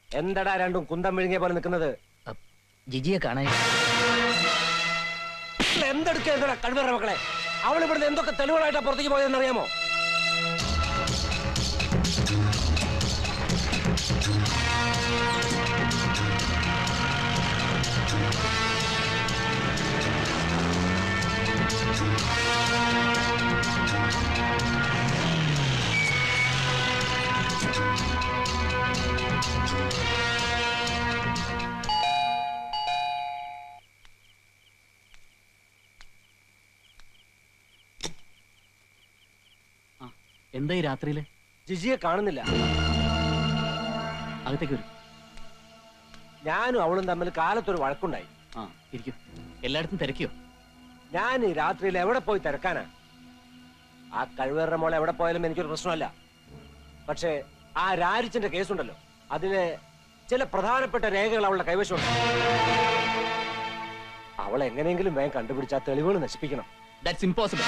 എന്തടാ രണ്ടും കുന്തം വിഴുങ്ങിയ പോലെ നിൽക്കുന്നത് ജിജിയെ കാണാൻ എന്തെടുക്കുക കഴിവറ മക്കളെ അവൾ ഇവിടുന്ന് എന്തൊക്കെ തെളിവുകളായിട്ടാ പുറത്തേക്ക് പോയതെന്ന് അറിയാമോ എന്താ ഈ രാത്രിയില് ജിജിയെ കാണുന്നില്ല അകത്തേക്ക് വരും ഞാനും അവളും തമ്മിൽ കാലത്തൊരു വഴക്കുണ്ടായി ആ ഇരിക്കും എല്ലായിടത്തും തിരക്കിയോ ഞാൻ ഈ രാത്രിയിൽ എവിടെ പോയി തിരക്കാനാ ആ കഴിവേറ മോളെ എവിടെ പോയാലും എനിക്കൊരു പ്രശ്നമല്ല പക്ഷേ ആ രാരിച്ചന്റെ കേസുണ്ടല്ലോ അതിന് ചില പ്രധാനപ്പെട്ട രേഖകൾ അവളുടെ കൈവശമുണ്ട് അവളെ എങ്ങനെയെങ്കിലും വേഗം കണ്ടുപിടിച്ച് ആ തെളിവുകൾ നശിപ്പിക്കണം ദാറ്റ്സ് ഇമ്പോസിബിൾ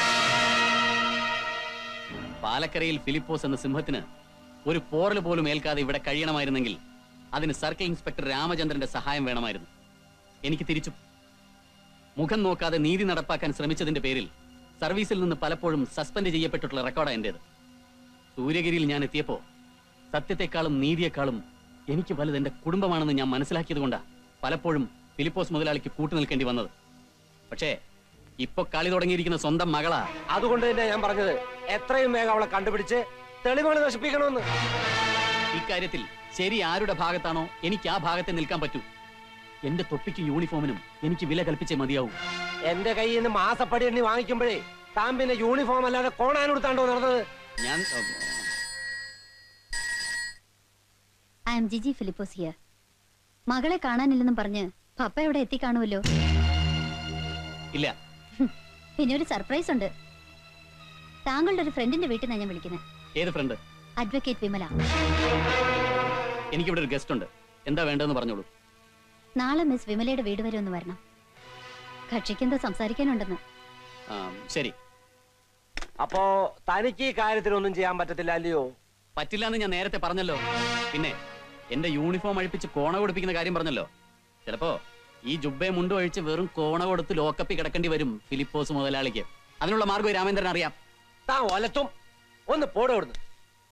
പാലക്കരയിൽ ഫിലിപ്പോസ് എന്ന സിംഹത്തിന് ഒരു പോറൽ പോലും ഏൽക്കാതെ ഇവിടെ കഴിയണമായിരുന്നെങ്കിൽ അതിന് സർക്കിൾ ഇൻസ്പെക്ടർ രാമചന്ദ്രന്റെ സഹായം വേണമായിരുന്നു എനിക്ക് തിരിച്ചു മുഖം നോക്കാതെ നീതി നടപ്പാക്കാൻ ശ്രമിച്ചതിന്റെ പേരിൽ സർവീസിൽ നിന്ന് പലപ്പോഴും സസ്പെൻഡ് ചെയ്യപ്പെട്ടിട്ടുള്ള റെക്കോർഡാണ് എന്റേത് സൂര്യഗിരിയിൽ ഞാൻ എത്തിയപ്പോ സത്യത്തെക്കാളും നീതിയെക്കാളും എനിക്ക് വലുത് എന്റെ കുടുംബമാണെന്ന് ഞാൻ മനസ്സിലാക്കിയത് കൊണ്ടാ പലപ്പോഴും ഫിലിപ്പോസ് മുതലാളിക്ക് കൂട്ടു നിൽക്കേണ്ടി വന്നത് പക്ഷേ ഇപ്പൊ കളി തുടങ്ങിയിരിക്കുന്ന സ്വന്തം മകളാ അതുകൊണ്ട് തന്നെ ഞാൻ പറഞ്ഞത് എത്രയും വേഗം അവളെ കണ്ടുപിടിച്ച് തെളിവുകൾ നശിപ്പിക്കണമെന്ന് ഇക്കാര്യത്തിൽ ശരി ആരുടെ ഭാഗത്താണോ എനിക്ക് ആ ഭാഗത്തെ നിൽക്കാൻ പറ്റൂ എന്റെ തൊപ്പിക്കും യൂണിഫോമിനും എനിക്ക് വില കൽപ്പിച്ചേ മതിയാവൂ എന്റെ കയ്യിൽ നിന്ന് മാസപ്പടി എണ്ണി വാങ്ങിക്കുമ്പോഴേ താൻ പിന്നെ യൂണിഫോം അല്ലാതെ കോണാനെടുത്താണ്ടോ നടന്നത് ഞാൻ I am Giji Philipose here മകളെ കാണാനില്ലെന്നും പറഞ്ഞ് പപ്പ ഇവിടെ എത്തിക്കാണുമല്ലോ ഇല്ല പിന്നെ ഒരു സർപ്രൈസ് ഉണ്ട് താങ്കളുടെ ഒരു ഫ്രണ്ടിന്റെ വീട്ടിൽ നിന്നാണ് ഞാൻ വിളിക്കുന്നത് ഏത് ഫ്രണ്ട് അഡ്വക്കേറ്റ് വിമല എനിക്കിവിടെ ഒരു ഗസ്റ്റ് ഉണ്ട് എന്താ വേണ്ടതെന്ന് പറഞ്ഞോളൂ നാളെ മിസ് വിമലയുടെ വീട് വരെ ഒന്ന് വരണം കക്ഷിക്ക് എന്തോ സംസാരിക്കാനുണ്ടെന്ന് ആ, ശരി അപ്പോ തനിക്ക് ഈ കാര്യത്തിലൊന്നും ചെയ്യാൻ പറ്റത്തില്ല അല്ലയോ പറ്റില്ല എന്ന് ഞാൻ നേരത്തെ പറഞ്ഞല്ലോ പിന്നെ എന്റെ യൂണിഫോം അഴിപ്പിച്ച് കോണ കൊടുപ്പിക്കുന്ന കാര്യം പറഞ്ഞല്ലോ ചിലപ്പോ ഈ ജുബെ മുണ്ട് ഒഴിച്ച് വെറും കോണ കൊടുത്ത് ലോക്കപ്പി കിടക്കേണ്ടി വരും ഫിലിപ്പോസ് മുതലാളിക്ക് അതിനുള്ള മാർഗ്ഗം രാമേന്ദ്രൻ അറിയാം താൻ ഒലത്തും ഒന്ന് പോടെ കൊടുന്നു